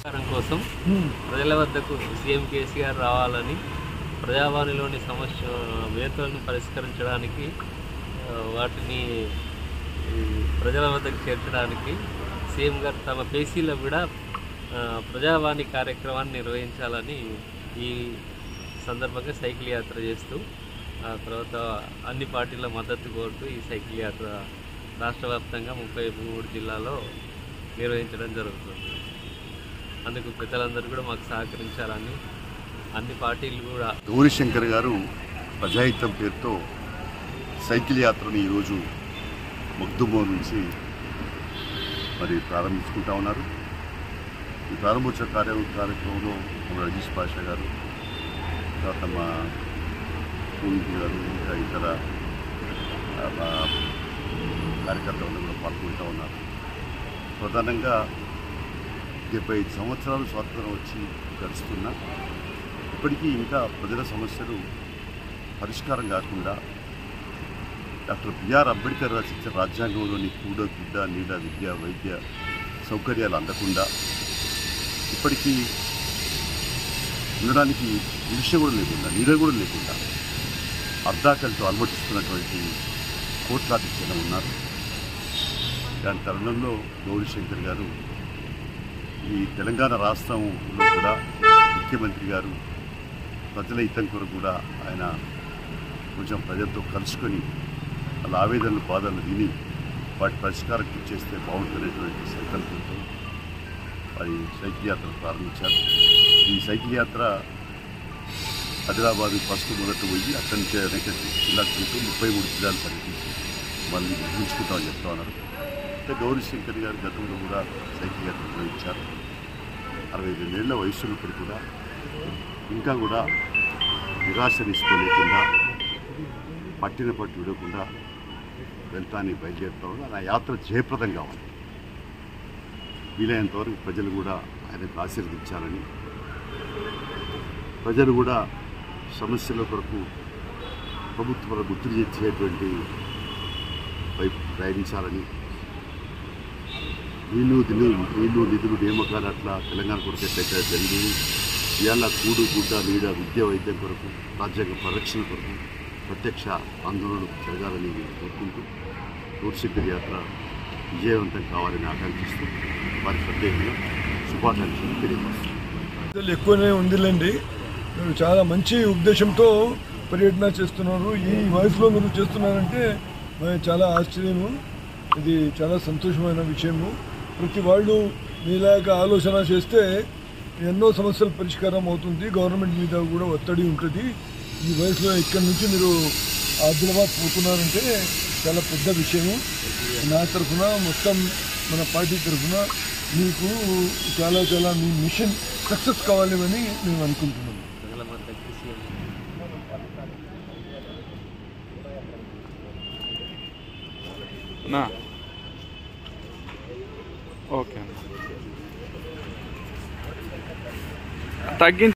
పరిష్కారం కోసం ప్రజల వద్దకు సీఎం కేసీఆర్ రావాలని ప్రజావాణిలోని సమస్య వేతలను పరిష్కరించడానికి ఆ, వాటిని ఈ, ప్రజల వద్దకు చేర్చడానికి సీఎం గారు తమ పేసీలో కూడా ఆ, ప్రజావాణి కార్యక్రమాన్ని నిర్వహించాలని ఈ సందర్భంగా సైకిల్ యాత్ర చేస్తూ ఆ తర్వాత అన్ని పార్టీల మద్దతు కోరుతూ ఈ సైకిల్ యాత్ర రాష్ట్ర వ్యాప్తంగా ముప్పై మూడు జిల్లాలో నిర్వహించడం జరుగుతుంది అందుకు ప్రజలందరూ కూడా మాకు సహకరించాలని అన్ని పార్టీలు కూడా గౌరీశంకర్ గారు ప్రజాహితం పేరుతో సైకిల్ యాత్రను ఈరోజు మగ్దుమో నుంచి మరి ప్రారంభించుకుంటా ఉన్నారు ఈ ప్రారంభోత్సవ కార్య కార్యక్రమంలో మన రజీష్ పాషా గారు తర్వాత మా పూర్ణి గారు ఇంకా ఇతర ఆ, మా కార్యకర్తలు కూడా పాల్గొంటూ ఉన్నారు ప్రధానంగా డెబ్బై ఐదు సంవత్సరాలు స్వాతంత్రం వచ్చి గడుస్తున్నా ఇప్పటికీ ఇంకా ప్రజల సమస్యలు పరిష్కారం కాకుండా డాక్టర్ బిఆర్ అంబేద్కర్ రచించిన రాజ్యాంగంలోని కూడ గుడ్డ నీడ విద్య వైద్య సౌకర్యాలు అందకుండా ఇప్పటికీ ఉండడానికి నిమిషం కూడా లేకుండా నీడ కూడా లేకుండా అర్ధాకలతో అలమటిస్తున్నటువంటి కోట్లాది జనం ఉన్నారు దాని తరుణంలో గౌరీశంకర్ గారు ఈ తెలంగాణ రాష్ట్రంలో కూడా ముఖ్యమంత్రి గారు ప్రజల హితం కొరకు కూడా ఆయన కొంచెం ప్రజలతో కలుసుకొని వాళ్ళ ఆవేదనలు బాధలు విని వాటి పరిష్కారం చేస్తే బాగుంటున్నటువంటి సంకల్పంతో మరి సైకిల్ యాత్ర ప్రారంభించారు ఈ సైకిల్ యాత్ర ఆదిలాబాద్ ఫస్ట్ మొదట పోయి అక్కడి నుంచి అనేక జిల్లాకు వెళ్తూ ముప్పై మూడు జిల్లాలు పర్యటించి మళ్ళీ ముగించుకుంటామని చెప్తా ఉన్నారు అంటే గౌరీ శంకర్ గారు గతంలో కూడా సైకిల్ యాత్ర నిర్వహించారు అరవై రెండేళ్ల వయసున్నప్పుడు కూడా ఇంకా కూడా నిరాశ తీసుకోలేకుండా పట్టిన పట్టు విడకుండా వెళ్తాని బయలుదేరుతా ఉన్నారు ఆ యాత్ర జయప్రదం కావాలి వీలైనంత వరకు ప్రజలు కూడా ఆయనకు ఆశీర్వదించాలని ప్రజలు కూడా సమస్యల కొరకు ప్రభుత్వం గుర్తు చేసేటువంటి వైపు ప్రయాణించాలని నీళ్లు నిధులు నీళ్లు నిధులు నియామకాలు అట్లా తెలంగాణ కొరకు ఎట్లయితే జరిగింది ఇవాళ కూడు గుడ్డ నీడ విద్య వైద్యం కొరకు రాజ్యాంగ పరిరక్షణ కొరకు ప్రత్యక్ష ఆందోళనలు జరగాలని కోరుకుంటూ టూర్శంకర్ యాత్ర విజయవంతం కావాలని ఆకాంక్షిస్తూ వారి ప్రత్యేకంగా శుభాకాంక్షలు తెలియపరుస్తున్నాను ప్రజలు ఎక్కువనే ఉందిలేండి మీరు చాలా మంచి ఉద్దేశంతో పర్యటన చేస్తున్నారు ఈ వయసులో మీరు చేస్తున్నారంటే మరి చాలా ఆశ్చర్యము ఇది చాలా సంతోషమైన విషయము ప్రతి వాళ్ళు మీలాగా ఆలోచన చేస్తే ఎన్నో సమస్యల పరిష్కారం అవుతుంది గవర్నమెంట్ మీద కూడా ఒత్తిడి ఉంటుంది ఈ వయసులో ఇక్కడి నుంచి మీరు ఆదిలాబాద్ పోతున్నారంటే చాలా పెద్ద విషయము నా తరఫున మొత్తం మన పార్టీ తరఫున మీకు చాలా చాలా మీ మిషన్ సక్సెస్ కావాలని మేము అనుకుంటున్నాము ప్రజల మద్దతు సీఎం నా ఓకే అన్న తగ్గించి